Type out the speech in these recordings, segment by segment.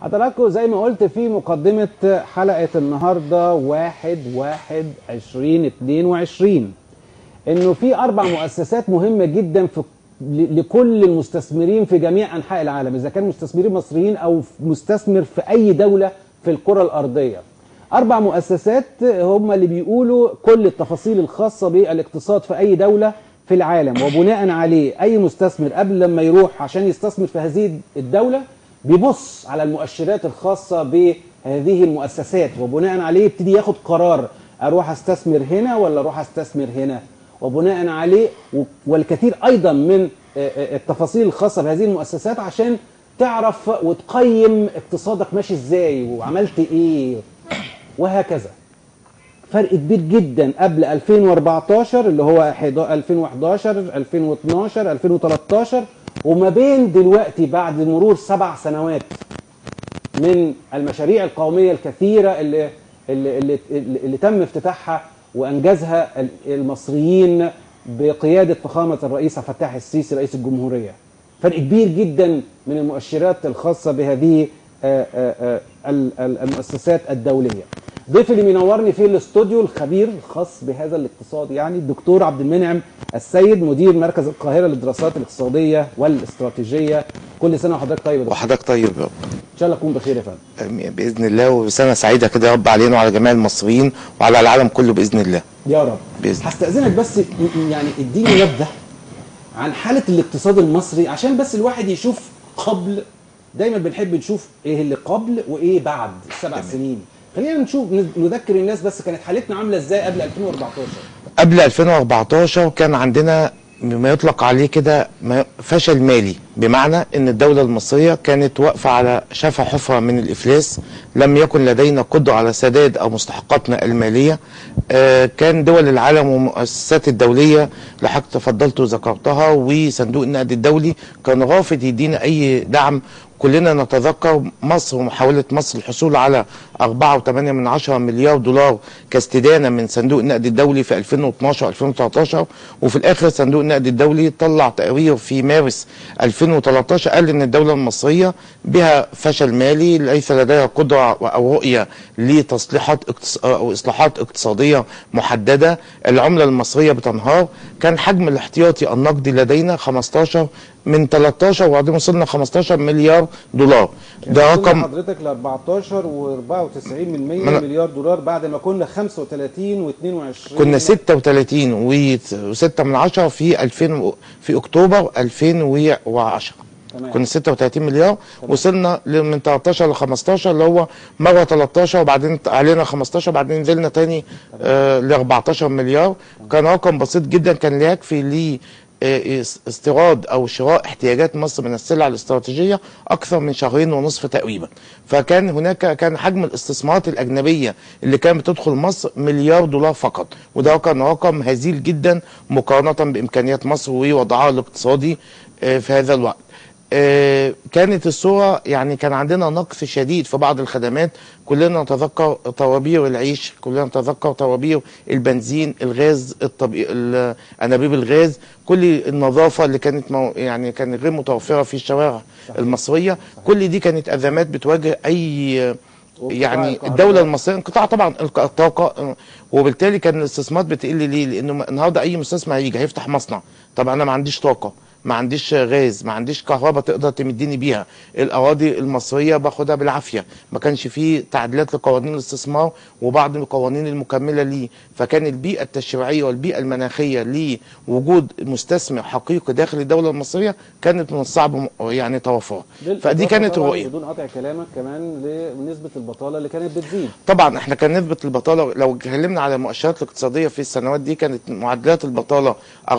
حضراتكم زي ما قلت في مقدمة حلقة النهاردة واحد واحد عشرين اتنين وعشرين انه في اربع مؤسسات مهمة جدا في ل- لكل المستثمرين في جميع انحاء العالم اذا كان مستثمرين مصريين او مستثمر في اي دولة في الكرة الارضية اربع مؤسسات هم اللي بيقولوا كل التفاصيل الخاصة بالاقتصاد في اي دولة في العالم وبناء عليه اي مستثمر قبل لما يروح عشان يستثمر في هذه الدولة بيبص على المؤشرات الخاصة بهذه المؤسسات وبناء عليه يبتدي ياخد قرار اروح استثمر هنا ولا اروح استثمر هنا وبناء عليه و- والكثير ايضا من آه، آه، التفاصيل الخاصة بهذه المؤسسات عشان تعرف وتقيم اقتصادك ماشي ازاي وعملت ايه وهكذا فرق كبير جدا قبل 2014 اللي هو حدا- 2011 2012 2013 وما بين دلوقتي بعد مرور سبع سنوات من المشاريع القومية الكثيرة اللي اللي, اللي, اللي, اللي تم افتتاحها وأنجزها ال- المصريين بقيادة فخامة الرئيس عبد الفتاح السيسي رئيس الجمهورية فرق كبير جدا من المؤشرات الخاصة بهذه آه، آه، آه، ال- ال- المؤسسات الدولية ضيفي اللي منورني في الاستوديو الخبير الخاص بهذا الاقتصاد يعني الدكتور عبد المنعم السيد مدير مركز القاهرة للدراسات الاقتصادية والاستراتيجية كل سنة وحضرتك طيب يا دكتور. وحضرتك طيب يا رب ان شاء الله تكون بخير يا فندم آمين باذن الله وسنه سعيده كده يا رب علينا وعلى جميع المصريين وعلى العالم كله باذن الله يا رب بإذن الله. هستأذنك بس ي- يعني اديني نبذة عن حالة الاقتصاد المصري عشان بس الواحد يشوف قبل دايما بنحب نشوف ايه اللي قبل وايه بعد السبع سنين خلينا نشوف نذ- نذكر الناس بس كانت حالتنا عاملة ازاي قبل 2014 قبل 2014 كان عندنا ما يطلق عليه كده ما- فشل مالي بمعنى ان الدولة المصرية كانت واقفة على شفا حفرة من الافلاس لم يكن لدينا قدرة على سداد او مستحقاتنا المالية آه، كان دول العالم والمؤسسات الدولية اللي حضرتك تفضلت وذكرتها وصندوق النقد الدولي كان رافض يدينا اي دعم كلنا نتذكر مصر ومحاولة مصر الحصول على 4.8 من عشرة مليار دولار كاستدانة من صندوق النقد الدولي في 2012 2013 وفي الآخر صندوق النقد الدولي طلع تقرير في مارس 2013 قال إن الدولة المصرية بها فشل مالي ليس لديها قدرة أو رؤية لتصليحات اقتص... أو إصلاحات اقتصادية محددة العملة المصرية بتنهار كان حجم الاحتياطي النقدي لدينا 15 من 13 وبعدين وصلنا 15 مليار دولار ده وصلنا رقم حضرتك ل 14 و94 من 100 ما أنا- مليار دولار بعد ما كنا 35 و22 كنا 36 و6 من 10 في 2000 و- في اكتوبر 2010 تمام. كنا 36 مليار وصلنا ل- من 13 ل 15 اللي هو مره 13 وبعدين علينا 15 وبعدين نزلنا تاني آه ل 14 مليار كان رقم بسيط جدا كان لا يكفي ل آه، اس- استيراد او شراء احتياجات مصر من السلع الاستراتيجيه اكثر من شهرين ونصف تقريبا فكان هناك كان حجم الاستثمارات الاجنبيه اللي كانت بتدخل مصر مليار دولار فقط وده كان رقم هزيل جدا مقارنه بامكانيات مصر ووضعها الاقتصادي آه، في هذا الوقت آه، كانت الصورة يعني كان عندنا نقص شديد في بعض الخدمات كلنا نتذكر طوابير العيش كلنا نتذكر طوابير البنزين الغاز الطبيعي ال- انابيب الغاز كل النظافة اللي كانت مو يعني كانت غير متوفرة في الشوارع المصرية كل دي كانت أزمات بتواجه أي يعني الكهرباء. الدولة المصرية انقطاع طبعا الك- الطاقة آه، وبالتالي كان الاستثمار بتقل ليه؟ لأنه النهارده أي مستثمر هيجي هيفتح مصنع طب أنا ما عنديش طاقة ما عنديش غاز ما عنديش كهرباء تقدر تمدني بيها الاراضي المصريه باخدها بالعافيه ما كانش فيه تعديلات لقوانين الاستثمار وبعض القوانين المكمله ليه فكان البيئه التشريعيه والبيئه المناخيه لوجود مستثمر حقيقي داخل الدوله المصريه كانت من الصعب م- يعني توفرها فدي بالإضافة كانت طبعاً الرؤيه بدون قطع كلامك كمان لنسبة البطالة اللي كانت بتزيد طبعا احنا كان نسبه البطاله لو اتكلمنا على المؤشرات الاقتصاديه في السنوات دي كانت معدلات البطاله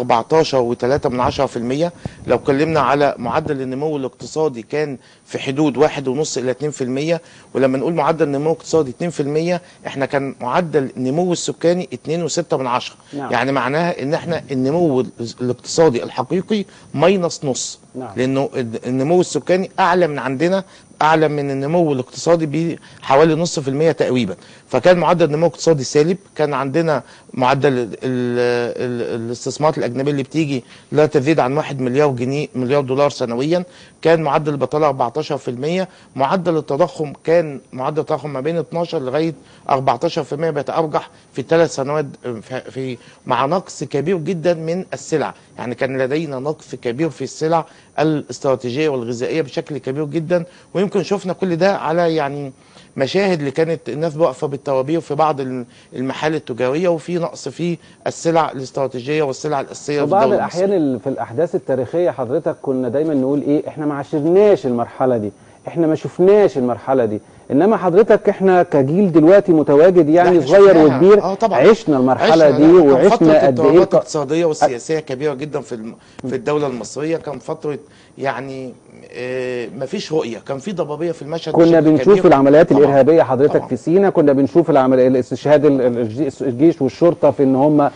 14 و3 من 10% لو اتكلمنا على معدل النمو الاقتصادي كان في حدود 1.5 الى 2% ولما نقول معدل نمو اقتصادي 2% احنا كان معدل النمو السكاني 2.6 من 10 نعم. يعني معناها ان احنا النمو الاقتصادي الحقيقي ماينس نص نعم. لانه النمو السكاني اعلى من عندنا اعلى من النمو الاقتصادي بحوالي نص في المية تقريبا فكان معدل النمو الاقتصادي سالب كان عندنا معدل ال ال الاستثمارات الاجنبيه اللي بتيجي لا تزيد عن 1 مليار جنيه مليار دولار سنويا كان معدل البطاله 14% معدل التضخم كان معدل التضخم ما بين 12 لغايه 14% بيتارجح في الثلاث سنوات في- في مع نقص كبير جدا من السلع يعني كان لدينا نقص كبير في السلع الاستراتيجيه والغذائيه بشكل كبير جدا ويمكن شفنا كل ده على يعني مشاهد اللي كانت الناس واقفه بالطوابير في بعض الم- المحال التجاريه وفي نقص في السلع الاستراتيجيه والسلع الاساسيه في في بعض الدوله الاحيان ال- في الاحداث التاريخيه حضرتك كنا دايما نقول ايه احنا ما عاشرناش المرحله دي احنا ما شفناش المرحله دي انما حضرتك احنا كجيل دلوقتي متواجد يعني إحنا صغير شفناها. وكبير آه طبعا. عشنا المرحله عشنا دي لا، كان فترة وعشنا قد ايه اضطرابات ق- اقتصاديه والسياسيه كبيره جدا في الم... في الدوله المصريه كان فتره يعني آه مفيش رؤيه كان في ضبابيه في المشهد كنا بشكل بنشوف كبير. العمليات طبعاً. الارهابيه حضرتك طبعاً. في سينا كنا بنشوف العمليات الاستشهاد ال- ال- الجي- الجيش والشرطه في ان هم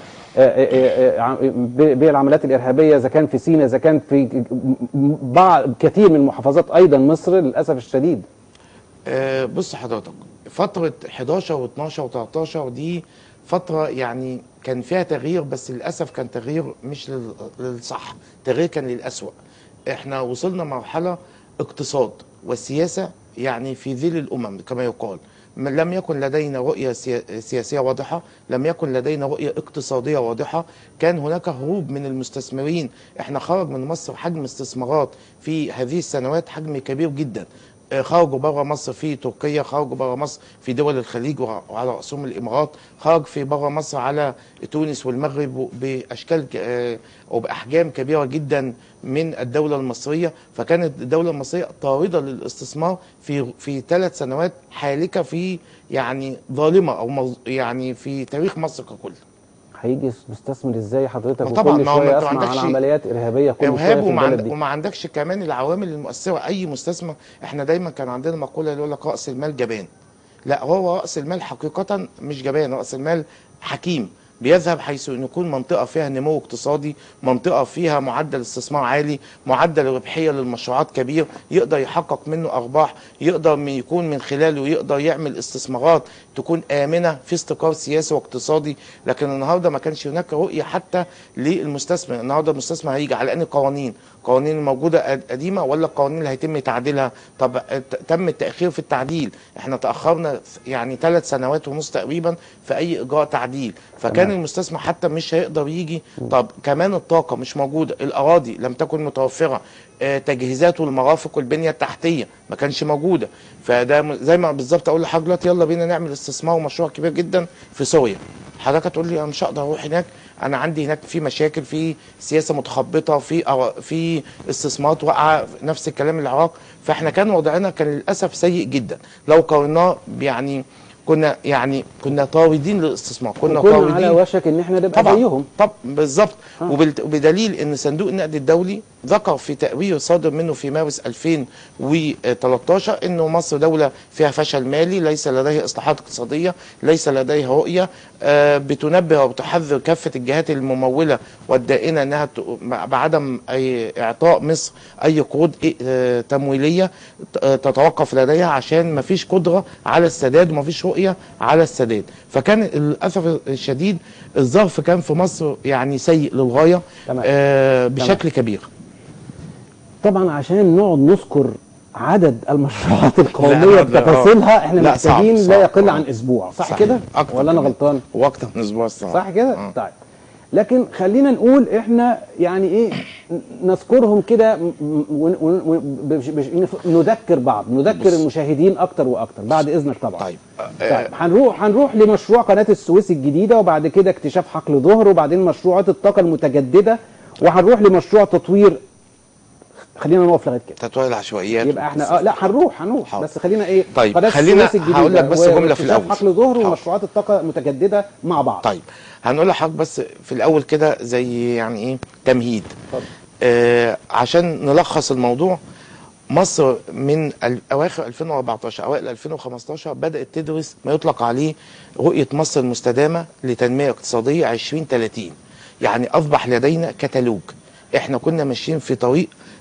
بالعمليات الارهابيه اذا كان في سينا اذا كان في بعض كثير من محافظات ايضا مصر للاسف الشديد آه، بص حضرتك فترة 11 و12 و13 دي فترة يعني كان فيها تغيير بس للأسف كان تغيير مش لل- للصح تغيير كان للأسوأ احنا وصلنا مرحلة اقتصاد والسياسة يعني في ذيل الأمم كما يقال م- لم يكن لدينا رؤية سيا- سياسية واضحة لم يكن لدينا رؤية اقتصادية واضحة كان هناك هروب من المستثمرين احنا خرج من مصر حجم استثمارات في هذه السنوات حجم كبير جدا آه، خرجوا بره مصر في تركيا خرجوا بره مصر في دول الخليج وع- وعلى رأسهم الإمارات خرج في بره مصر على تونس والمغرب و- بأشكال ك- آه، وبأحجام كبيرة جدا من الدولة المصرية فكانت الدولة المصرية طاردة للاستثمار في في ثلاث سنوات حالكة في يعني ظالمة أو مظ- يعني في تاريخ مصر ككل هيجي مستثمر ازاي حضرتك ما طبعاً، وكل ما هو شويه أنت ما اسمع عن عندكش عمليات ارهابيه كل شويه ارهاب في وما, البلد عند... دي وما عندكش كمان العوامل المؤثره اي مستثمر احنا دايما كان عندنا مقوله يقول لك راس المال جبان لا هو راس المال حقيقه مش جبان راس المال حكيم بيذهب حيث ان يكون منطقه فيها نمو اقتصادي منطقه فيها معدل استثمار عالي معدل ربحيه للمشروعات كبير يقدر يحقق منه ارباح يقدر من يكون من خلاله يقدر يعمل استثمارات تكون امنه في استقرار سياسي واقتصادي لكن النهارده ما كانش هناك رؤيه حتى للمستثمر النهارده المستثمر هيجي على ان قوانين قوانين الموجوده قد- قديمه ولا القوانين اللي هيتم تعديلها طب ت- تم التاخير في التعديل احنا تاخرنا يعني ثلاث سنوات ونص تقريبا في اي اجراء تعديل فكان تمام. المستثمر حتى مش هيقدر يجي طب كمان الطاقه مش موجوده الاراضي لم تكن متوفره آه، تجهيزات والمرافق والبنيه التحتيه ما كانش موجوده فده م- زي ما بالظبط اقول لحضرتك دلوقتي يلا بينا نعمل استثمار ومشروع كبير جدا في سوريا حضرتك هتقول لي انا مش هقدر اروح هناك انا عندي هناك في مشاكل في سياسه متخبطه في أرا- في استثمارات واقعه نفس الكلام العراق فاحنا كان وضعنا كان للاسف سيء جدا لو قارناه يعني كنا يعني كنا طاردين للاستثمار كنا وكنا على طاردين وشك ان احنا نبقى طبعا زيهم طب بالظبط آه. وبالت- وبدليل ان صندوق النقد الدولي ذكر في تقرير صادر منه في مارس 2013 انه مصر دوله فيها فشل مالي ليس لديها اصلاحات اقتصاديه ليس لديها رؤيه آه، بتنبه وبتحذر كافه الجهات المموله والدائنه انها ت- بعدم اي اعطاء مصر اي قروض إيه، آه، تمويليه ت- آه، تتوقف لديها عشان ما فيش قدره على السداد وما فيش رؤيه على السداد فكان للاسف الشديد الظرف كان في مصر يعني سيء للغايه تمام. آه بشكل كبير طبعا عشان نقعد نذكر عدد المشروعات لا، القوميه لا، بتفاصيلها احنا لا، صعب، محتاجين لا صعب. يقل آه. عن اسبوع صح صحيح. كده أكتر ولا انا كمان. غلطان واكتر من اسبوع الصراحه صح كده آه. طيب لكن خلينا نقول احنا يعني ايه نذكرهم كده م- ون- ون- ون- بش- بش- نف- نذكر بعض نذكر بص. المشاهدين اكتر واكتر بعد اذنك طبعا طيب طيب آه هنروح هنروح لمشروع قناه السويس الجديده وبعد كده اكتشاف حقل ظهر وبعدين مشروعات الطاقه المتجدده وهنروح لمشروع تطوير خلينا نقف لغايه كده تطوير العشوائيات يبقى احنا اه لا هنروح هنروح حاضر. بس خلينا ايه طيب، قناه خلينا السويس الجديده هقول لك بس و- جملة في واكتشاف الأول. حقل ظهر حاضر. ومشروعات الطاقه المتجدده مع بعض طيب هنقول لحضرتك بس في الاول كده زي يعني ايه تمهيد اتفضل. آه عشان نلخص الموضوع مصر من ال- اواخر 2014 اوائل 2015 بدات تدرس ما يطلق عليه رؤيه مصر المستدامه لتنميه اقتصاديه 2030 يعني اصبح لدينا كتالوج احنا كنا ماشيين في طريق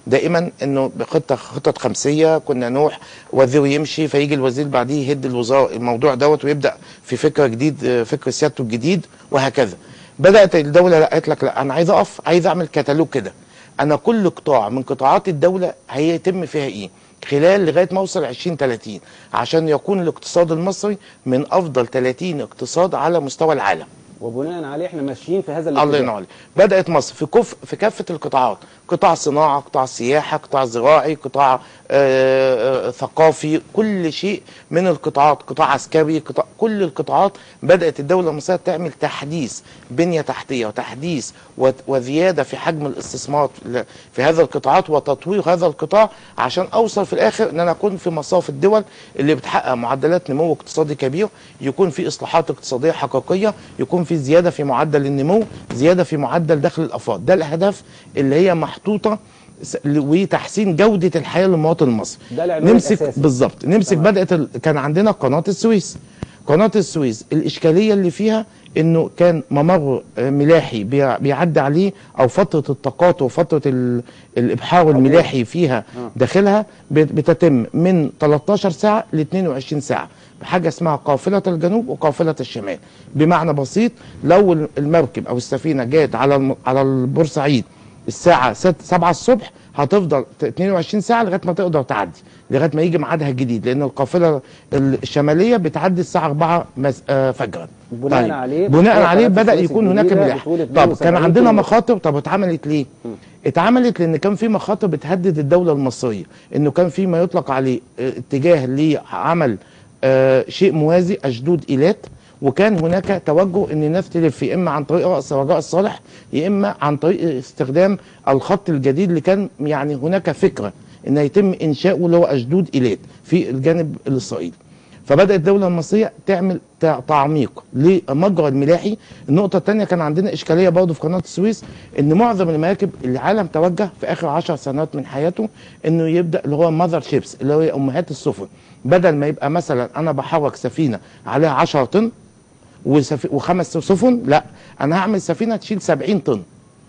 دائما انه بخطه خطط خمسيه كنا نروح وزير يمشي فيجي الوزير بعديه يهد الوزاره الموضوع دوت ويبدا في فكره جديد آه، فكر سيادته الجديد وهكذا بدات الدوله لا قالت لك لا انا عايز اقف عايز اعمل كتالوج كده انا كل قطاع من قطاعات الدوله هيتم فيها ايه خلال لغايه ما اوصل 2030 عشان يكون الاقتصاد المصري من افضل 30 اقتصاد على مستوى العالم وبناء عليه احنا ماشيين في هذا الله الاتجاه. ينور عليك بدات مصر في كف في كافه القطاعات قطاع صناعه قطاع سياحه قطاع زراعي قطاع آه، آه، ثقافي كل شيء من القطاعات قطاع عسكري قطاع كل القطاعات بدات الدوله المصريه تعمل تحديث بنيه تحتيه وتحديث و- وزياده في حجم الاستثمار ل- في هذا القطاعات وتطوير هذا القطاع عشان اوصل في الاخر ان انا اكون في مصاف الدول اللي بتحقق معدلات نمو اقتصادي كبير يكون في اصلاحات اقتصاديه حقيقيه يكون في زياده في معدل النمو زياده في معدل دخل الافراد ده الاهداف اللي هي محطوطه س- ل- وتحسين جوده الحياه للمواطن المصري ده العنوان نمسك الأساسي. بالظبط نمسك تمام. بدات ال... كان عندنا قناه السويس قناه السويس الاشكاليه اللي فيها انه كان ممر آه، ملاحي بيع- بيعدي عليه او فتره التقاطع وفتره ال... الابحار الملاحي فيها داخلها بت- بتتم من 13 ساعه ل 22 ساعه بحاجه اسمها قافله الجنوب وقافله الشمال بمعنى بسيط لو المركب او السفينه جات على الم... على البورسعيد الساعة 7 الصبح هتفضل ت- 22 ساعة لغاية ما تقدر تعدي لغاية ما يجي ميعادها الجديد لأن القافلة الشمالية بتعدي الساعة 4 مس... آه فجرا بناء عليه بناء بطولة عليه قناة بدأ السويس يكون هناك الجديدة ملاحة بطولة طب كان 72 عندنا كيلو. مخاطر طب اتعملت ليه؟ اتعملت لأن كان في مخاطر بتهدد الدولة المصرية إنه كان في ما يطلق عليه آه، اتجاه لعمل آه، شيء موازي أشدود إيلات وكان هناك توجه ان الناس تلف يا اما عن طريق راس رجاء الصالح يا اما عن طريق استخدام الخط الجديد اللي كان يعني هناك فكره ان يتم انشاؤه اللي هو اشدود ايلات في الجانب الاسرائيلي فبدات الدوله المصريه تعمل تع- تعميق لمجرى الملاحي النقطه الثانيه كان عندنا اشكاليه برضه في قناه السويس ان معظم المراكب العالم توجه في اخر 10 سنوات من حياته انه يبدا اللي هو ماذر شيبس اللي هو امهات السفن بدل ما يبقى مثلا انا بحرك سفينه عليها 10 طن وسف... وخمس سفن لا انا هعمل سفينه تشيل 70 طن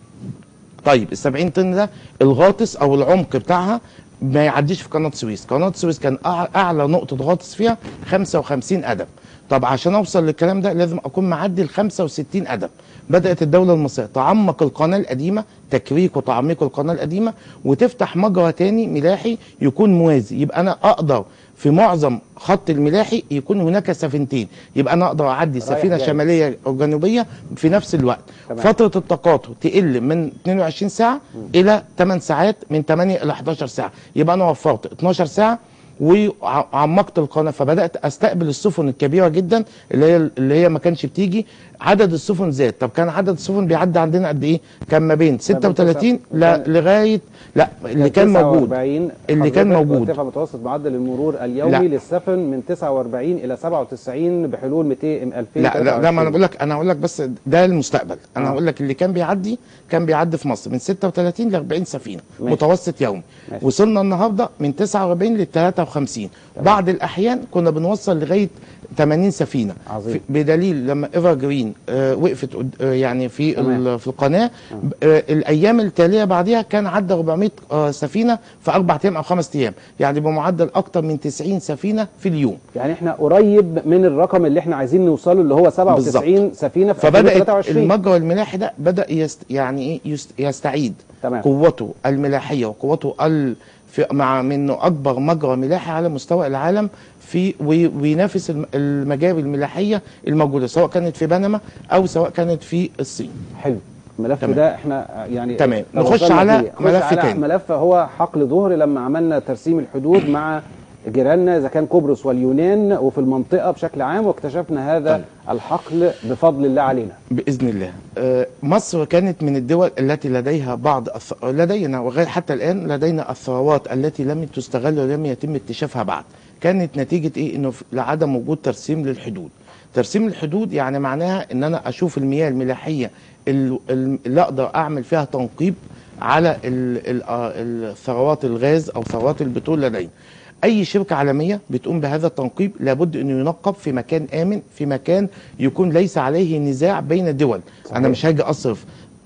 طيب ال 70 طن ده الغاطس او العمق بتاعها ما يعديش في قناه السويس قناه السويس كان أع- اعلى نقطه غاطس فيها 55 قدم طب عشان اوصل للكلام ده لازم اكون معدي ال 65 قدم بدات الدوله المصريه تعمق القناه القديمه تكريك وتعميق القناه القديمه وتفتح مجرى تاني ملاحي يكون موازي يبقى انا اقدر في معظم خط الملاحي يكون هناك سفينتين يبقى انا اقدر اعدي رايح سفينه جاي. شماليه او جنوبيه في نفس الوقت تمام. فتره التقاطع تقل من 22 ساعه الى 8 ساعات من 8 الى 11 ساعه يبقى انا وفرت 12 ساعه وعمقت القناه فبدات استقبل السفن الكبيره جدا اللي هي اللي هي ما كانش بتيجي عدد السفن زاد طب كان عدد السفن بيعدي عندنا قد ايه كان ما بين 36 لا لغايه لا اللي كان موجود 49 اللي كان حضرتك موجود. ارتفع متوسط معدل المرور اليومي لا. للسفن من 49 الى 97 بحلول 200 2023 لا لا لا ما انا بقول لك انا هقول لك بس ده المستقبل انا آه. هقول لك اللي كان بيعدي كان بيعدي في مصر من 36 ل 40 سفينه ماشي. متوسط يومي ماشي. وصلنا النهارده من 49 ل 53 بعض الاحيان كنا بنوصل لغايه 80 سفينه عظيم. في- بدليل لما ايفر جرين آه وقفت قد- آه يعني في تمام. ال- في القناه آه الايام التاليه بعدها كان عدى 400 آه سفينه في اربع ايام او خمس ايام يعني بمعدل اكتر من 90 سفينه في اليوم يعني احنا قريب من الرقم اللي احنا عايزين نوصله اللي هو 97 سفينه في فبدات 2023 المجرى الملاحي ده بدا يست يعني ايه يست يستعيد تمام. قوته الملاحيه وقوته ال في مع منه اكبر مجرى ملاحي على مستوى العالم في وي- وينافس الم- المجاري الملاحيه الموجوده سواء كانت في بنما او سواء كانت في الصين حلو الملف تمام. ده احنا يعني تمام. توصلنا نخش على فيه. نخش ملف على تاني. ملف هو حقل ظهر لما عملنا ترسيم الحدود مع جيراننا اذا كان قبرص واليونان وفي المنطقه بشكل عام واكتشفنا هذا طيب. الحقل بفضل الله علينا باذن الله آه، مصر كانت من الدول التي لديها بعض الث... لدينا وغير حتى الان لدينا الثروات التي لم تستغل ولم يتم اكتشافها بعد كانت نتيجه ايه انه في- لعدم وجود ترسيم للحدود ترسيم الحدود يعني معناها ان انا اشوف المياه الملاحيه ال- ال- اللي اقدر اعمل فيها تنقيب على ال- ال- آه، الثروات الغاز او ثروات البترول لدينا اي شركه عالميه بتقوم بهذا التنقيب لابد انه ينقب في مكان امن في مكان يكون ليس عليه نزاع بين الدول صحيح. انا مش هاجي اصرف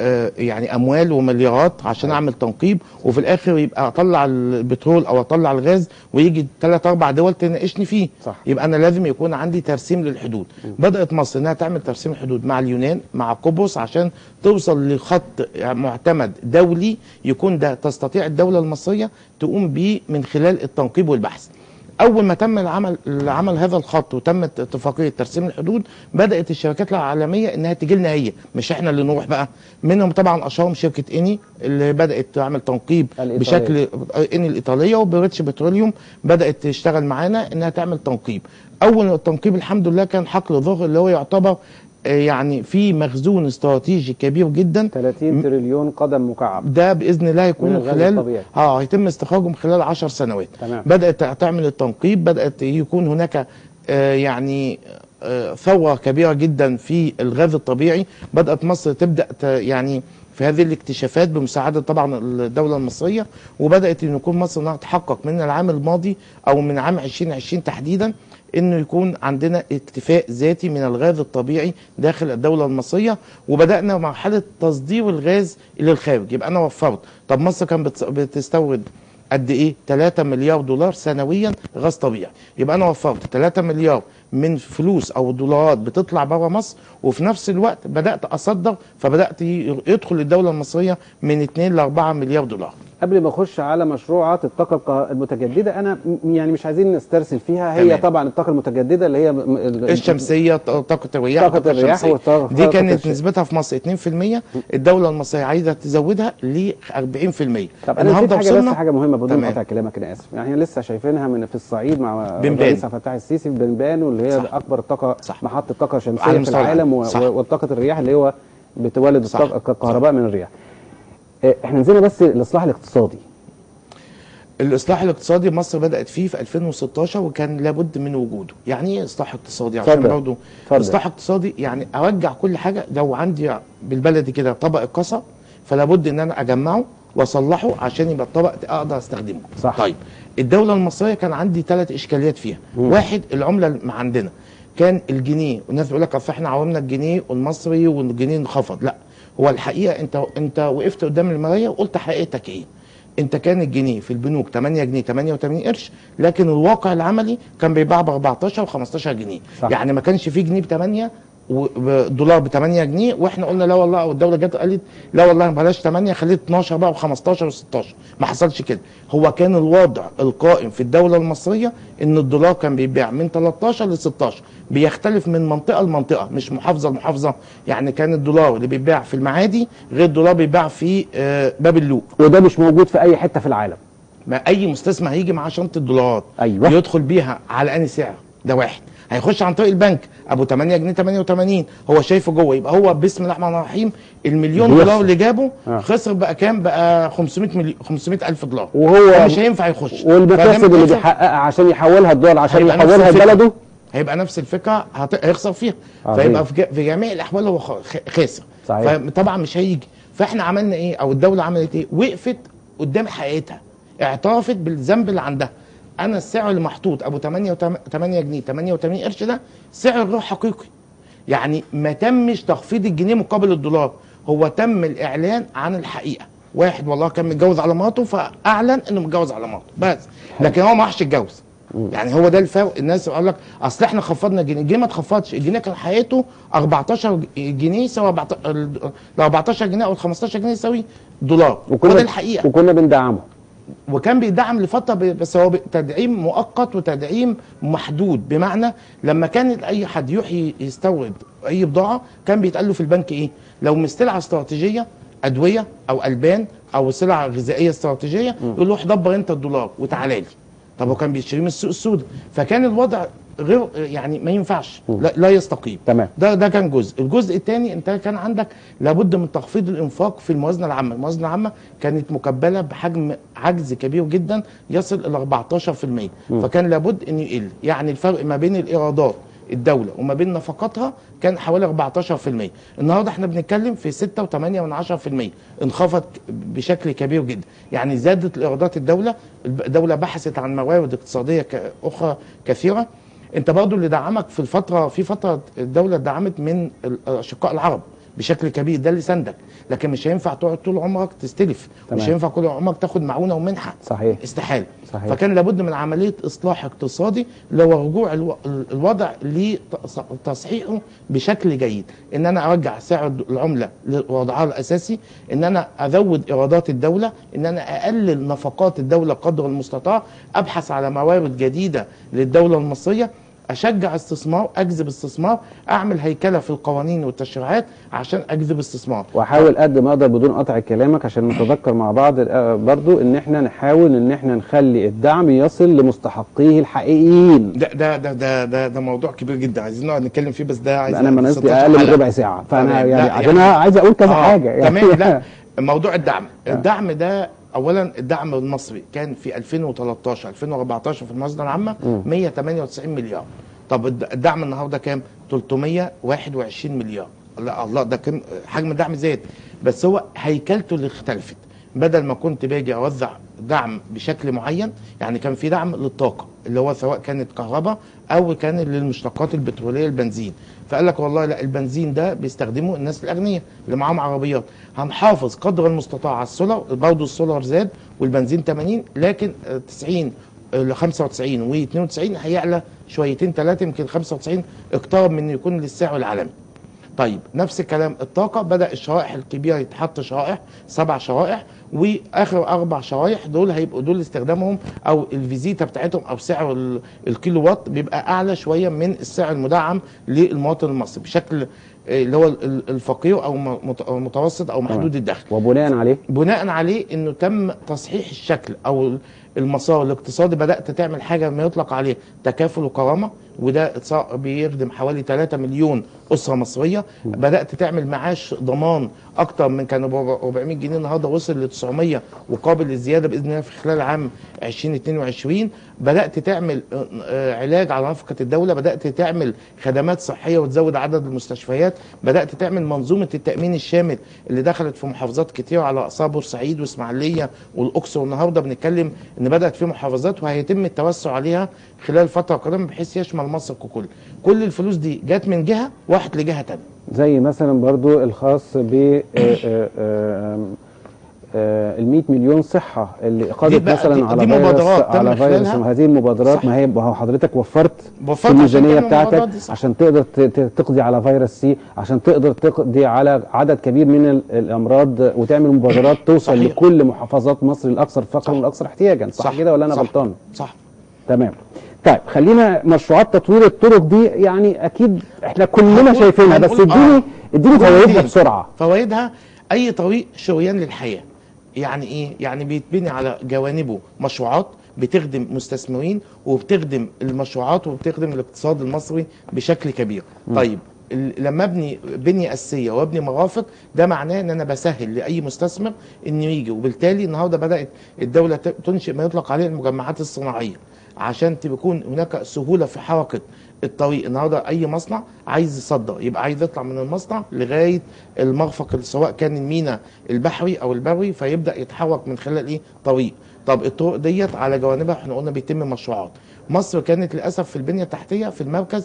آه، يعني اموال ومليارات عشان اعمل تنقيب وفي الاخر يبقى اطلع البترول او اطلع الغاز ويجي ثلاث اربع دول تناقشني فيه صح. يبقى انا لازم يكون عندي ترسيم للحدود بدات مصر انها تعمل ترسيم الحدود مع اليونان مع قبرص عشان توصل لخط معتمد دولي يكون ده تستطيع الدوله المصريه تقوم بيه من خلال التنقيب والبحث اول ما تم العمل العمل هذا الخط وتمت اتفاقيه ترسيم الحدود بدات الشركات العالميه انها تجي لنا هي مش احنا اللي نروح بقى منهم طبعا اشهرهم شركه اني اللي بدات تعمل تنقيب الإيطالية. بشكل اني الايطاليه وبريتش بتروليوم بدات تشتغل معانا انها تعمل تنقيب اول التنقيب الحمد لله كان حقل ظهر اللي هو يعتبر آه، يعني في مخزون استراتيجي كبير جدا 30 تريليون قدم مكعب ده باذن الله من يكون الغاز خلال الطبيعي. اه هيتم استخراجه من خلال 10 سنوات تمام. بدات تعمل التنقيب بدات يكون هناك آه يعني آه ثوره كبيره جدا في الغاز الطبيعي بدات مصر تبدا ت- يعني في هذه الاكتشافات بمساعده طبعا الدوله المصريه وبدات ان يكون مصر انها تحقق من العام الماضي او من عام 2020 تحديدا انه يكون عندنا اكتفاء ذاتي من الغاز الطبيعي داخل الدوله المصريه وبدانا مرحله تصدير الغاز الى الخارج يبقى انا وفرت طب مصر كانت بتص- بتستورد قد ايه 3 مليار دولار سنويا غاز طبيعي يبقى انا وفرت 3 مليار من فلوس او دولارات بتطلع بره مصر وفي نفس الوقت بدات اصدر فبدات ي- يدخل الدوله المصريه من 2 ل 4 مليار دولار قبل ما اخش على مشروعات الطاقه الق- المتجدده انا م- يعني مش عايزين نسترسل فيها هي تمام. طبعا الطاقه المتجدده اللي هي م- ال- الشمسيه ط- طاقه الرياح طاقة الطاقة الرياح الشمسية. والطاقة- دي طاقة كانت الش- نسبتها في مصر 2% الدوله المصريه عايزه تزودها ل 40% طب انا نسيت حاجه بس حاجه مهمه بدون تمام. قطع كلامك انا اسف يعني لسه شايفينها من في الصعيد مع بنبان. الرئيس عبد الفتاح السيسي في بنبان واللي هي صح. اكبر طاقه صح. محطه طاقه على شمسيه في مستوى العالم و- العالم. صح. و- وطاقه الرياح اللي هو بتولد صح. الطاقه الكهرباء من الرياح آه، احنا نزلنا بس الاصلاح الاقتصادي الاصلاح الاقتصادي مصر بدات فيه في 2016 وكان لابد من وجوده يعني ايه اصلاح اقتصادي عشان اتفضل. برضه اتفضل. اصلاح اقتصادي يعني ارجع كل حاجه لو عندي بالبلدي كده طبق القصب فلا بد ان انا اجمعه واصلحه عشان يبقى الطبق اقدر استخدمه صح. طيب الدوله المصريه كان عندي ثلاث اشكاليات فيها واحد العمله اللي عندنا كان الجنيه والناس بيقول لك اصل احنا عومنا الجنيه والمصري والجنيه انخفض لا هو الحقيقه انت انت وقفت قدام المرايه وقلت حقيقتك ايه انت كان الجنيه في البنوك 8 جنيه 88 قرش لكن الواقع العملي كان بيباع ب 14 و15 جنيه صح. يعني ما كانش فيه جنيه ب 8 ودولار ب 8 جنيه واحنا قلنا لا والله او الدوله جت قالت لا والله بلاش 8 خليت 12 بقى و15 و16 ما حصلش كده هو كان الوضع القائم في الدوله المصريه ان الدولار كان بيبيع من 13 ل 16 بيختلف من منطقه لمنطقه مش محافظه لمحافظه يعني كان الدولار اللي بيبيع في المعادي غير الدولار بيبيع في آه، باب اللوق وده مش موجود في اي حته في العالم ما اي مستثمر هيجي معاه شنطه دولارات أيوة. يدخل بيها على انهي سعر ده واحد هيخش عن طريق البنك ابو 8 جنيه 88 هو شايفه جوه يبقى هو بسم الله الرحمن الرحيم المليون بيخسر. دولار اللي جابه آه. خسر بقى كام بقى 500 مليون 500 الف دولار وهو- مش هينفع يخش فده والمكاسب من اللي الآخر بيحققها عشان يحولها الدولار عشان هيبقى نفس يحولها الفكرة. لبلده هيبقى نفس الفكره هت- هيخسر فيها عظيم. فيبقى في ج- في جميع الاحوال هو خ- خ- خاسر صحيح. فطبعا مش هيجي فاحنا عملنا ايه او الدوله عملت ايه وقفت قدام حقيقتها اعترفت بالذنب اللي عندها انا السعر اللي محطوط ابو 8 8 جنيه 88 قرش ده سعر غير حقيقي يعني ما تمش تخفيض الجنيه مقابل الدولار هو تم الاعلان عن الحقيقه واحد والله كان متجوز على مراته فاعلن انه متجوز على مراته بس لكن هو ما راحش يتجوز يعني هو ده الفرق الناس يقول لك اصل احنا خفضنا الجنيه الجنيه ما اتخفضش الجنيه كان حقيقته 14 جنيه يساوي 14 ال 14 جنيه او ال 15 جنيه يساوي دولار وده الحقيقه وكنا بندعمه وكان بيدعم لفتره ب- بس هو ب- تدعيم مؤقت وتدعيم محدود بمعنى لما كان اي حد يروح ي- يستورد اي بضاعه كان بيتقال له في البنك ايه لو مش سلعه استراتيجيه ادويه او البان او سلعه غذائيه استراتيجيه يقول له روح دبر انت الدولار وتعالى لي طب هو كان بيشتريه من السوق السوداء فكان الوضع غير يعني ما ينفعش لا, لا يستقيم تمام. ده ده كان جزء الجزء الثاني انت كان عندك لابد من تخفيض الانفاق في الموازنه العامه الموازنه العامه كانت مكبله بحجم عجز كبير جدا يصل الى 14% فكان لابد ان يقل يعني الفرق ما بين الايرادات الدولة وما بين نفقاتها كان حوالي 14% النهارده احنا بنتكلم في 6.8% انخفض بشكل كبير جدا يعني زادت الايرادات الدولة الدولة بحثت عن موارد اقتصادية ك- اخرى كثيرة انت برضو اللي دعمك في الفتره في فتره الدوله دعمت من الاشقاء العرب بشكل كبير ده اللي سندك لكن مش هينفع تقعد طول عمرك تستلف تمام. مش هينفع طول عمرك تاخد معونه ومنحه صحيح استحاله صحيح. فكان لابد من عمليه اصلاح اقتصادي اللي هو رجوع الو- الوضع لتصحيحه بشكل جيد ان انا ارجع سعر العمله لوضعها الاساسي ان انا ازود ايرادات الدوله ان انا اقلل نفقات الدوله قدر المستطاع ابحث على موارد جديده للدوله المصريه اشجع استثمار اجذب استثمار اعمل هيكله في القوانين والتشريعات عشان اجذب استثمار واحاول قد ما اقدر بدون قطع كلامك عشان نتذكر مع بعض آه، برضو ان احنا نحاول ان احنا نخلي الدعم يصل لمستحقيه الحقيقيين ده ده ده ده ده, ده موضوع كبير جدا عايزين نقعد نتكلم فيه بس ده عايز انا مناسبي 16 اقل من حلقة. ربع ساعه فانا تمام. يعني لا، عشان انا عايز اقول كذا آه، حاجه يعني تمام لا موضوع الدعم الدعم ده اولا الدعم المصري كان في 2013 2014 في الموازنه العامه 198 مليار طب الد- الدعم النهارده كام 321 مليار لا الله ده كان حجم الدعم زاد بس هو هيكلته اللي اختلفت بدل ما كنت باجي اوزع دعم بشكل معين يعني كان في دعم للطاقه اللي هو سواء كانت كهرباء او كان للمشتقات البتروليه البنزين فقال لك والله لا البنزين ده بيستخدمه الناس الاغنياء اللي معاهم عربيات هنحافظ قدر المستطاع على السولار برضه السولار زاد والبنزين 80 لكن آه، 90 ل 95 و 92 هيعلى شويتين ثلاثه يمكن 95 اقترب من إنه يكون للسعر العالمي طيب نفس الكلام الطاقة بدأ الشرائح الكبيرة يتحط شرائح سبع شرائح واخر اربع شرايح دول هيبقوا دول استخدامهم او الفيزيتا بتاعتهم او سعر ال- الكيلو وات بيبقى اعلى شويه من السعر المدعم للمواطن المصري بشكل آه، اللي هو ال- الفقير او م- مت- أو متوسط او محدود الدخل وبناء عليه بناء عليه انه تم تصحيح الشكل او المسار الاقتصادي بدات تعمل حاجه ما يطلق عليه تكافل وكرامه وده اتصا- بيخدم حوالي 3 مليون اسره مصريه بدات تعمل معاش ضمان اكتر من كانوا ب 400 جنيه النهارده وصل ل 900 وقابل للزياده باذن الله في خلال عام 2022 بدات تعمل آه، آه، علاج على نفقه الدوله بدات تعمل خدمات صحيه وتزود عدد المستشفيات بدات تعمل منظومه التامين الشامل اللي دخلت في محافظات كتير على اقصى بورسعيد واسماعيليه والاقصر والنهارده بنتكلم ان بدات في محافظات وهيتم التوسع عليها خلال فتره قادمه بحيث يشمل مصر ككل كل الفلوس دي جت من جهه واحد لجهه تانية زي مثلا برضو الخاص ب ال 100 مليون صحه اللي قضت بقى- مثلا دي- على دي فيروس مبادرات تم على فيروس خلالها. هذه المبادرات صح. ما هي ما هو حضرتك وفرت وفرت في عشان الميزانيه تعمل المبادرات بتاعتك دي، صح. عشان تقدر ت- ت- تقضي على فيروس سي عشان تقدر تقضي على عدد كبير من ال- الامراض وتعمل مبادرات توصل صحيح. لكل محافظات مصر الاكثر فقرا صح. والاكثر احتياجا صح, صح. كده ولا انا صح. غلطان صح تمام طيب خلينا مشروعات تطوير الطرق دي يعني اكيد احنا كلنا هنقول- شايفينها بس هنقول- اديني آه. اديني قول فوائدها اديني. بسرعه فوائدها اي طريق شريان للحياه يعني ايه يعني بيتبني على جوانبه مشروعات بتخدم مستثمرين وبتخدم المشروعات وبتخدم الاقتصاد المصري بشكل كبير طيب ال- لما ابني بنيه اساسيه وابني مرافق ده معناه ان انا بسهل لاي مستثمر انه يجي وبالتالي النهارده بدات الدوله ت- تنشئ ما يطلق عليه المجمعات الصناعيه عشان تكون هناك سهوله في حركه الطريق النهارده اي مصنع عايز يصدر يبقى عايز يطلع من المصنع لغايه المرفق سواء كان المينا البحري او البري فيبدا يتحرك من خلال ايه طريق طب الطرق ديت على جوانبها احنا قلنا بيتم مشروعات مصر كانت للاسف في البنيه التحتيه في المركز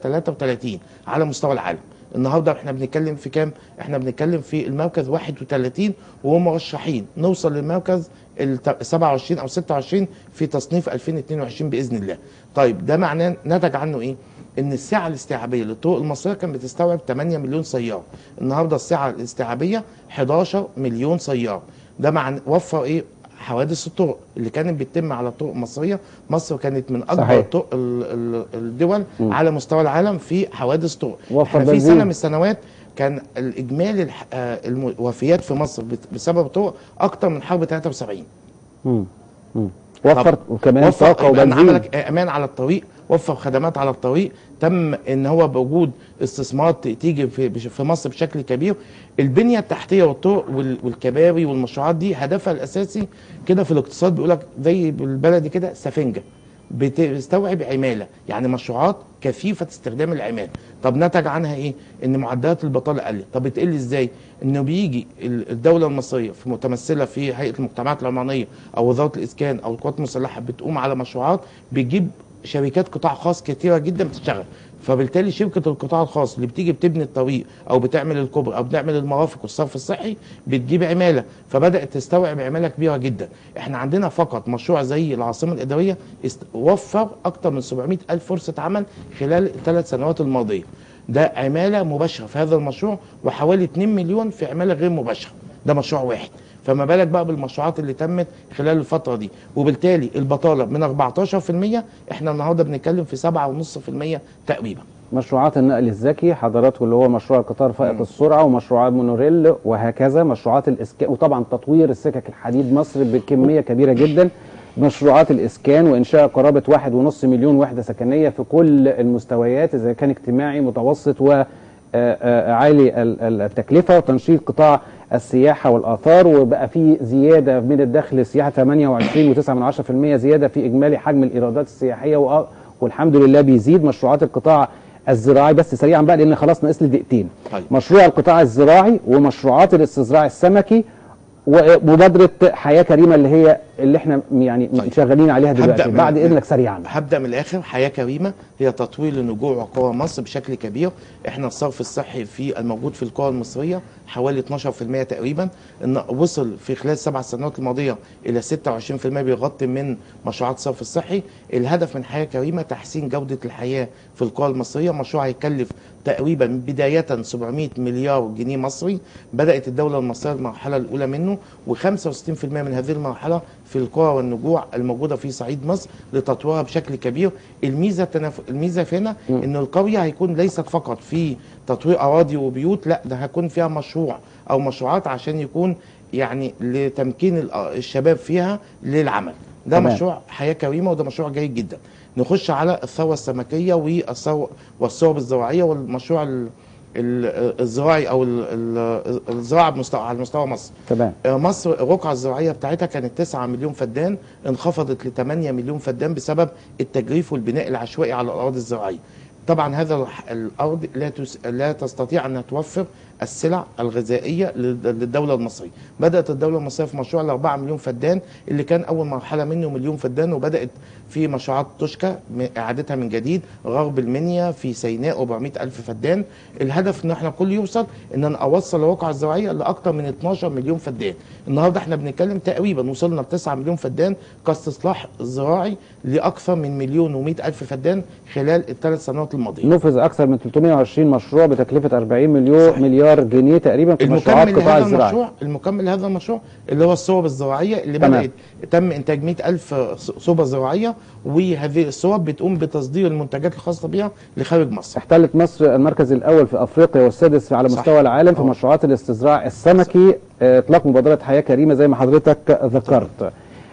133 على مستوى العالم النهارده احنا بنتكلم في كام احنا بنتكلم في المركز 31 وهم مرشحين نوصل للمركز ال 27 او 26 في تصنيف 2022 باذن الله طيب ده معناه نتج عنه ايه ان السعه الاستيعابيه للطرق المصريه كانت بتستوعب 8 مليون سياره النهارده السعه الاستيعابيه 11 مليون سياره ده معنى وفر ايه حوادث الطرق اللي كانت بتتم على الطرق المصريه مصر كانت من اكبر صحيح. الطرق ال- ال- الدول م. على مستوى العالم في حوادث طرق وفر احنا في بنزين. سنه من السنوات كان الاجمالي الح- آه، الوفيات في مصر بت- بسبب الطرق اكتر من حرب 73 مم. مم. وفر طب وكمان وفر طاقه يبقى أنا وبنزين عملك امان على الطريق وفر خدمات على الطريق تم ان هو بوجود استثمارات تيجي في بش- في مصر بشكل كبير البنيه التحتيه والطرق وال- والكباري والمشروعات دي هدفها الاساسي كده في الاقتصاد بيقول لك زي بالبلدي كده سفنجه بتستوعب عماله يعني مشروعات كثيفه استخدام العماله طب نتج عنها ايه ان معدلات البطاله قلت طب بتقل ازاي انه بيجي ال- الدوله المصريه في متمثله في هيئه المجتمعات العمرانيه او وزاره الاسكان او القوات المسلحه بتقوم على مشروعات بتجيب شركات قطاع خاص كتيره جدا بتشتغل فبالتالي شركه القطاع الخاص اللي بتيجي بتبني الطريق او بتعمل الكوبري او بتعمل المرافق والصرف الصحي بتجيب عماله فبدات تستوعب عماله كبيره جدا احنا عندنا فقط مشروع زي العاصمه الاداريه است- وفر اكثر من 700 الف فرصه عمل خلال الثلاث سنوات الماضيه ده عماله مباشره في هذا المشروع وحوالي 2 مليون في عماله غير مباشره ده مشروع واحد فما بالك بقى بالمشروعات اللي تمت خلال الفتره دي وبالتالي البطاله من 14% احنا النهارده بنتكلم في 7.5% تقريبا مشروعات النقل الذكي حضراتكم اللي هو مشروع القطار فائق السرعه ومشروعات مونوريل وهكذا مشروعات الاسكان وطبعا تطوير السكك الحديد مصر بكميه كبيره جدا مشروعات الاسكان وانشاء قرابه واحد ونص مليون وحده سكنيه في كل المستويات اذا كان اجتماعي متوسط و آه، آه، عالي ال- ال- التكلفه وتنشيط قطاع السياحه والاثار وبقى في زياده من الدخل السياحه 28.9% زياده في اجمالي حجم الايرادات السياحيه وأ- والحمد لله بيزيد مشروعات القطاع الزراعي بس سريعا بقى لان خلاص ناقص لي دقيقتين طيب. مشروع القطاع الزراعي ومشروعات الاستزراع السمكي ومبادره حياه كريمه اللي هي اللي احنا يعني طيب. شغالين عليها هبدأ دلوقتي من- بعد اذنك سريعا هبدا من الاخر حياه كريمه هي تطوير لنجوع وقوى مصر بشكل كبير احنا الصرف الصحي في الموجود في القرى المصريه حوالي 12% تقريبا ان وصل في خلال السبع سنوات الماضيه الى 26% بيغطي من مشروعات الصرف الصحي الهدف من حياه كريمه تحسين جوده الحياه في القرى المصريه مشروع هيكلف تقريبا بدايه 700 مليار جنيه مصري بدات الدوله المصريه المرحله الاولى منه و65% من هذه المرحله في القرى والنجوع الموجوده في صعيد مصر لتطويرها بشكل كبير الميزه التنف... الميزه في هنا ان القريه هيكون ليست فقط في تطوير اراضي وبيوت لا ده هيكون فيها مشروع او مشروعات عشان يكون يعني لتمكين ال- الشباب فيها للعمل ده تمام. مشروع حياه كريمه وده مشروع جيد جدا نخش على الثروه السمكيه والثروه والثروه الزراعيه والمشروع ال- ال- الزراعي او ال- ال- الزراعه بمستوى على مستوى مصر تمام مصر الرقعة الزراعية بتاعتها كانت 9 مليون فدان انخفضت ل 8 مليون فدان بسبب التجريف والبناء العشوائي على الأراضي الزراعية طبعا هذا الح- الأرض لا, تس... لا تستطيع أن توفر السلع الغذائية لل- للدولة المصرية بدأت الدولة المصرية في مشروع ال 4 مليون فدان اللي كان أول مرحلة منه مليون فدان وبدأت في مشروعات تشكى م- إعادتها من جديد غرب المنيا في سيناء 400 ألف فدان الهدف إن احنا كل يوصل إن أنا أوصل الرقعة الزراعية لأكثر من 12 مليون فدان النهارده احنا بنتكلم تقريبا وصلنا ل 9 مليون فدان كاستصلاح زراعي لاكثر من مليون و100 الف فدان خلال الثلاث سنوات الماضيه نفذ اكثر من 320 مشروع بتكلفه 40 مليون صحيح. مليار جنيه تقريبا في مشروعات المكمل قطاع لهذا الزراعي المشروع المكمل لهذا المشروع اللي هو الصوب الزراعيه اللي تمام. بدات تم انتاج 100 الف صوبه زراعيه وهذه الصوب بتقوم بتصدير المنتجات الخاصه بها لخارج مصر احتلت مصر المركز الاول في افريقيا والسادس على صح. مستوى العالم في أه. مشروعات الاستزراع السمكي آه، اطلاق مبادره حياه كريمه زي ما حضرتك ذكرت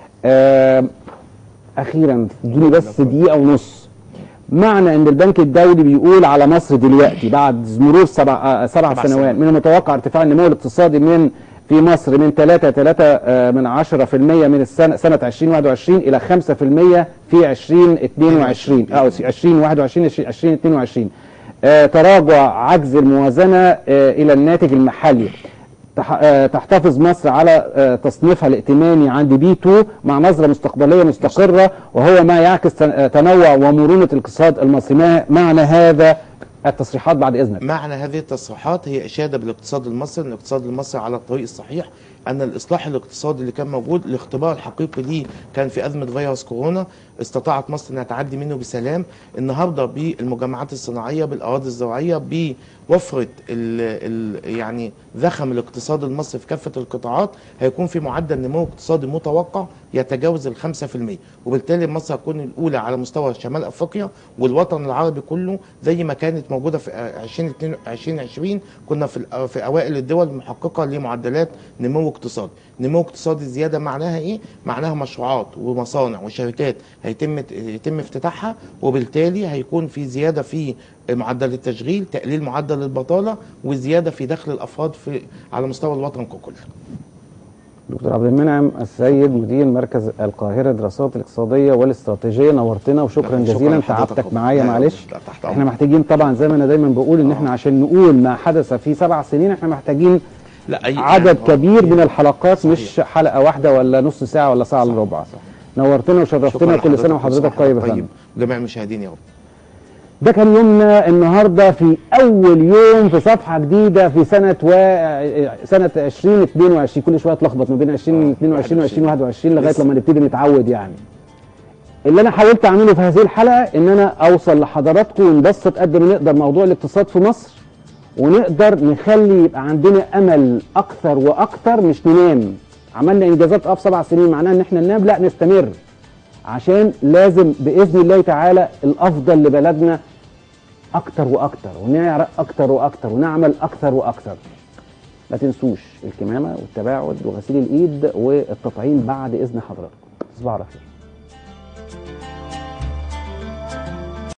آه، اخيرا اديني بس دقيقه ونص معنى ان البنك الدولي بيقول على مصر دلوقتي بعد مرور سبع آه، سبع سبع سنوات سنوات. من المتوقع ارتفاع النمو الاقتصادي من في مصر من 3 3 من 10% من السنه سنه 2021 الى 5% في 2022 او 2021 2022 آه، تراجع عجز الموازنه آه، الى الناتج المحلي تح- آه، تحتفظ مصر على آه، تصنيفها الائتماني عند بي 2 مع نظره مستقبليه مستقره وهو ما يعكس تن- آه، تنوع ومرونه الاقتصاد المصري ما معنى هذا التصريحات بعد اذنك معنى هذه التصريحات هي اشاده بالاقتصاد المصري ان الاقتصاد المصري على الطريق الصحيح ان الاصلاح الاقتصادي اللي كان موجود الاختبار الحقيقي ليه كان في ازمه فيروس كورونا استطاعت مصر انها تعدي منه بسلام النهارده بالمجمعات الصناعيه بالاراضي الزراعيه بوفره ال ال يعني ذخم الاقتصاد المصري في كافه القطاعات هيكون في معدل نمو اقتصادي متوقع يتجاوز ال 5% وبالتالي مصر هتكون الاولى على مستوى شمال افريقيا والوطن العربي كله زي ما كانت موجوده في 2020 كنا في الأ- في اوائل الدول المحققه لمعدلات نمو اقتصادي نمو اقتصادي زياده معناها ايه معناها مشروعات ومصانع وشركات هيتم يتم افتتاحها وبالتالي هيكون في زياده في معدل التشغيل تقليل معدل البطاله وزياده في دخل الافراد في على مستوى الوطن ككل دكتور عبد المنعم السيد مدير مركز القاهره الدراسات الاقتصاديه والاستراتيجيه نورتنا وشكرا شكراً جزيلا لحضرتك تعبتك والله. معايا لا، معلش لا، تحت احنا أمرك. محتاجين طبعا زي ما انا دايما بقول ان احنا عشان نقول ما حدث في سبع سنين احنا محتاجين لا أي عدد آه، كبير من الحلقات صحيح. مش حلقه واحده ولا نص ساعه ولا ساعه الا ربع نورتنا وشرفتنا كل سنه وحضرتك طيب يا فندم جميع المشاهدين يا رب ده كان يومنا النهارده في اول يوم في صفحه جديده في سنه و... سنه 2022 كل شويه اتلخبط ما بين 2022 و2021 لغايه لما نبتدي نتعود يعني اللي انا حاولت اعمله في هذه الحلقه ان انا اوصل لحضراتكم ونبسط قد ما نقدر موضوع الاقتصاد في مصر ونقدر نخلي يبقى عندنا امل اكثر واكثر مش ننام عملنا انجازات اه في سبع سنين معناها ان احنا ننام لا نستمر عشان لازم باذن الله تعالى الافضل لبلدنا اكتر واكتر ونعرق اكتر واكتر ونعمل اكتر واكتر ما تنسوش الكمامه والتباعد وغسيل الايد والتطعيم بعد اذن حضراتكم تصبحوا على خير